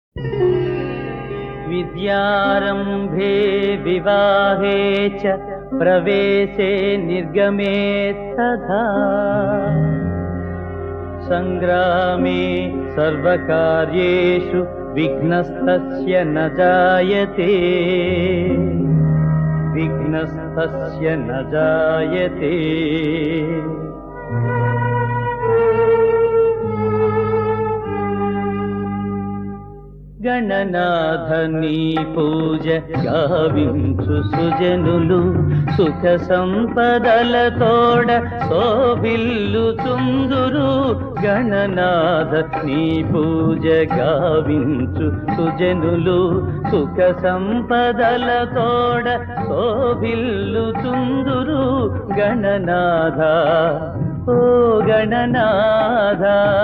विद्यारम्भे विवाहे च प्रवेशे निर्गमे तथा सङ्ग्रामे सर्वकार्येषु विघ्नस्तस्य न जायते विघ्नस्तस्य न जायते గణనాథని పూజ గావించు సుజనులు సుఖ సంపదలతోడ శోభిల్లు తుందురు గణనాథ నీ పూజ గావించు సుజనులు సుఖ సంపదలతోడ శోభిల్లు తుందురు గణనాథ ఓ గణనాథ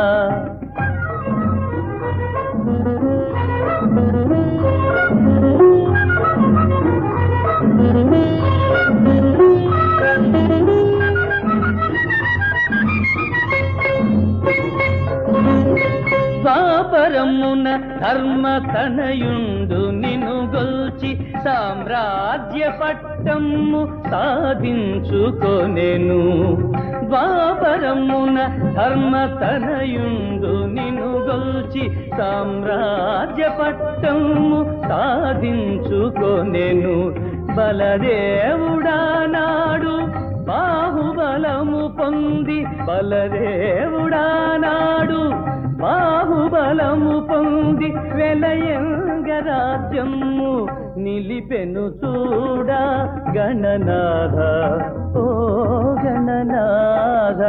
ద్వాపరమున ధర్మ తనయుండు నిను గొల్చి సామ్రాజ్య పట్టము సాధించుకొనెను ద్వాపరమున ధర్మ తనయుండు నిను గొల్చి సామ్రాజ్య పట్టము సాధించుకొనెను బలదేవుడా నాడు బాహుబలము పొంది బలదేవుడా నాడు బాహుబలము పొంది వెలయంగ రాజ్యము నిలిపెను చూడ గణనాథ ఓ గణనాథ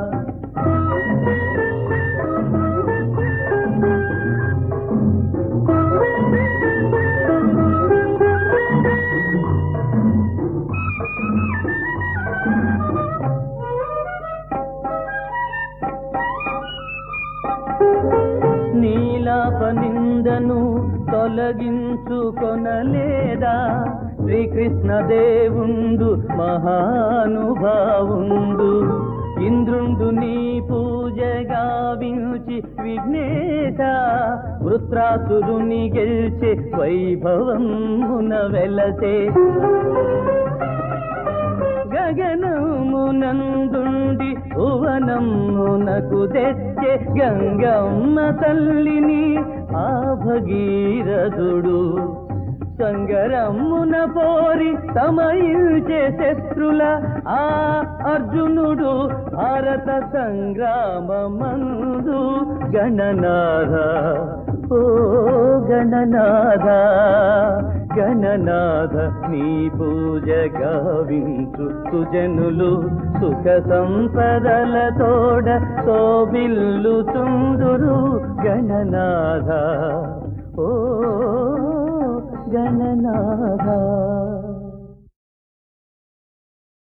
నీలాపనిందను తొలగించుకొనలేదా శ్రీకృష్ణ దేవుండు మహానుభావుండు ఇంద్రుండు నీ పూజ గావించి విఘ్నేశ వృత్రాసురుని గెలిచే వైభవమున వెలసే గగనమునందుండి భువనమునకు తెచ్చే గంగమ్మ తల్లిని ఆ భగీరథుడు సంగరమ్మున పోరి సమయించే శత్రుల ఆ అర్జునుడు భారత సంగ్రామమందు గణనాథ ఓ గణనాథ గణనాథ నీ పూజ గావించు సుజనులు సుఖ సంపదలతోడ తోబిల్లు తుందురు గణనాథ ఓ గణనాథ